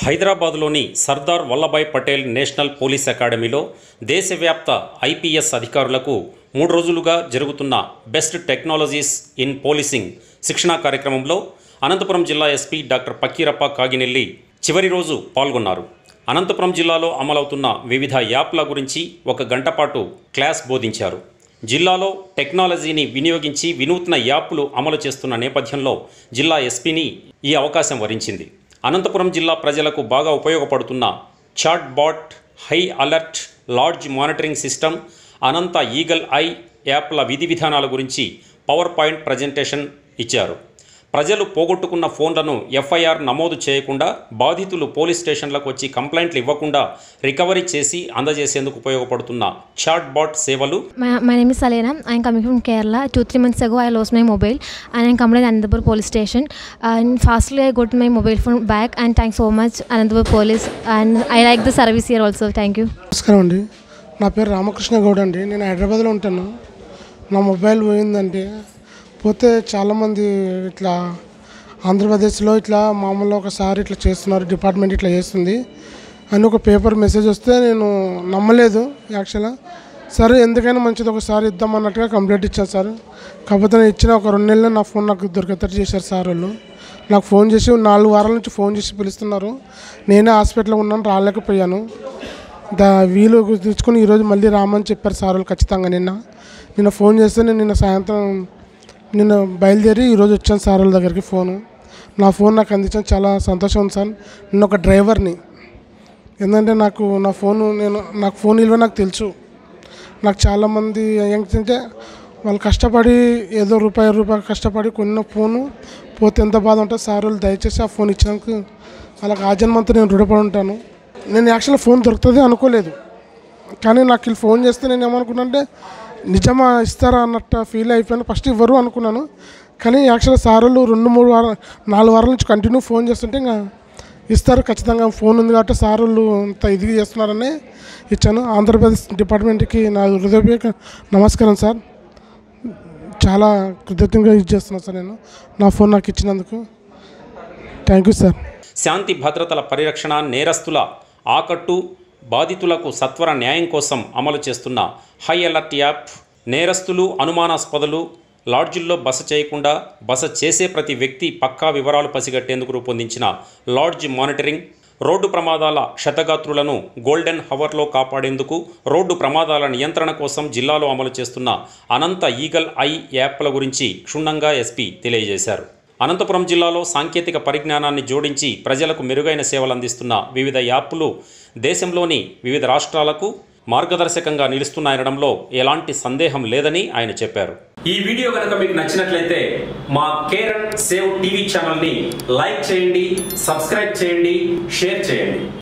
హైదరాబాద్లోని Sardar Vallabhbhai Patel national police అకాడమీలో దేశవ్యాప్త ఐపీఎస్ అధికారులకు మూడు రోజులుగా జరుగుతున్న బెస్ట్ టెక్నాలజీస్ ఇన్ పోలీసింగ్ శిక్షణా కార్యక్రమంలో అనంతపురం జిల్లా ఎస్పీ డాక్టర్ పక్కీరప్ప కాగినెల్లి చివరి రోజు పాల్గొన్నారు అనంతపురం జిల్లాలో అమలవుతున్న వివిధ యాప్ల గురించి ఒక గంట పాటు క్లాస్ బోధించారు జిల్లాలో టెక్నాలజీని వినియోగించి వినూత్న యాప్లు అమలు చేస్తున్న నేపథ్యంలో జిల్లా ఎస్పీని ఈ అవకాశం వరించింది అనంతపురం జిల్లా ప్రజలకు బాగా ఉపయోగపడుతున్న chat bot high alert large monitoring system Anantha eagle eye యాప్ల విధి విధానాల గురించి పవర్ పాయింట్ ప్రజెంటేషన్ ఇచ్చారు ప్రజలు పోగొట్టుకున్న ఫోన్లను ఎఫ్ఐఆర్ నమోదు చేయకుండా బాధితులు పోలీస్ స్టేషన్లకు వచ్చి కంప్లైంట్లు ఇవ్వకుండా రికవరీ చేసి అందజేసేందుకు ఉపయోగపడుతున్న చాట్ బాట్ సేవలు My, my name is Salena. I am coming from Kerala. Two, three months ago, I lost my mobile and I come to Anandapur police station. And fastly, I got my mobile phone back. And thanks so much, Anandapur police. And I like the service here also. Thank you. నమస్కారం అండి నా పేరు రామకృష్ణ గౌడ్ అండి నేను హైదరాబాద్లో ఉంటాను నా mobile పోయిందండి పోతే చాలామంది ఇట్లా ఆంధ్రప్రదేశ్లో ఇట్లా మామూలుగా ఒకసారి ఇట్లా చేస్తున్నారు డిపార్ట్మెంట్ ఇట్లా చేస్తుంది అని ఒక పేపర్ మెసేజ్ వస్తే నేను నమ్మలేదు యాక్చువల్గా సరే ఎందుకైనా మంచిది ఒకసారి ఇద్దాం అన్నట్టుగా కంప్లైంట్ ఇచ్చాను సార్ కాకపోతే నేను ఇచ్చిన ఒక రెండు నెలలు నా ఫోన్ నాకు దొరికేటట్టు చేశారు సార్ వాళ్ళు నాకు ఫోన్ చేసి నాలుగు వారాల నుంచి ఫోన్ చేసి పిలుస్తున్నారు నేనే హాస్పిటల్లో ఉన్నాను రాలేకపోయాను దా వీలు తెచ్చుకొని ఈరోజు మళ్ళీ రామని చెప్పారు సార్ వాళ్ళు ఖచ్చితంగా నిన్న నిన్న ఫోన్ చేస్తే నేను నిన్న సాయంత్రం నిన్న బయలుదేరి ఈరోజు వచ్చాను సార్ వాళ్ళ దగ్గరికి ఫోను నా ఫోన్ నాకు అందించాను చాలా సంతోషం ఉంది సార్ నేను ఒక డ్రైవర్ని ఏంటంటే నాకు నా ఫోను నేను నాకు ఫోన్ విలువ నాకు తెలుసు నాకు చాలామంది ఏంటంటే వాళ్ళు కష్టపడి ఏదో రూపాయి రూపాయి కష్టపడి కొన్న ఫోను పోతే ఎంత బాధ ఉంటుంది సార్ వాళ్ళు దయచేసి ఆ ఫోన్ ఇచ్చినందుకు వాళ్ళకి ఆ జన్మంతా నేను రుణపడి ఉంటాను నేను యాక్చువల్గా ఫోన్ దొరుకుతుంది అనుకోలేదు కానీ నాకు వీళ్ళు ఫోన్ చేస్తే నేను ఏమనుకున్నా అంటే నిజమా ఇస్తారా అన్నట్టు ఫీల్ అయిపోయాను ఫస్ట్ ఇవ్వరు అనుకున్నాను కానీ యాక్చువల్గా సార్ వాళ్ళు రెండు మూడు వారాలు నాలుగు వారాల నుంచి కంటిన్యూ ఫోన్ చేస్తుంటే ఇంకా ఇస్తారు ఖచ్చితంగా ఫోన్ ఉంది కాబట్టి సార్ వాళ్ళు ఇంత ఇదిగా చేస్తున్నారని ఇచ్చాను ఆంధ్రప్రదేశ్ డిపార్ట్మెంట్కి నా హృదయపూర్వక నమస్కారం సార్ చాలా కృతజ్ఞతగా ఇది చేస్తున్నాను సార్ నేను నా ఫోన్ నాకు ఇచ్చినందుకు థ్యాంక్ యూ సార్ శాంతి భద్రతల పరిరక్షణ నేరస్తుల ఆకట్టు బాధితులకు సత్వర న్యాయం కోసం అమలు చేస్తున్న హై అలర్ట్ యాప్ నేరస్తులు అనుమానాస్పదలు లాడ్జిల్లో బస చేయకుండా బస చేసే ప్రతి వ్యక్తి పక్కా వివరాలు పసిగట్టేందుకు రూపొందించిన లాడ్జ్ మానిటరింగ్ రోడ్డు ప్రమాదాల క్షతగాత్రులను గోల్డెన్ హవర్లో కాపాడేందుకు రోడ్డు ప్రమాదాల నియంత్రణ కోసం జిల్లాలో అమలు చేస్తున్న అనంత ఈగల్ ఐ యాప్ల గురించి క్షుణ్ణంగా ఎస్పీ తెలియజేశారు అనంతపురం జిల్లాలో సాంకేతిక పరిజ్ఞానాన్ని జోడించి ప్రజలకు మెరుగైన సేవలు అందిస్తున్న వివిధ యాప్లు దేశంలోని వివిధ రాష్ట్రాలకు మార్గదర్శకంగా నిలుస్తున్నాయనడంలో ఎలాంటి సందేహం లేదని ఆయన చెప్పారు ఈ వీడియో కనుక మీకు నచ్చినట్లయితే మా కేర్ సేవ్ టీవీ ఛానల్ని లైక్ చేయండి సబ్స్క్రైబ్ చేయండి షేర్ చేయండి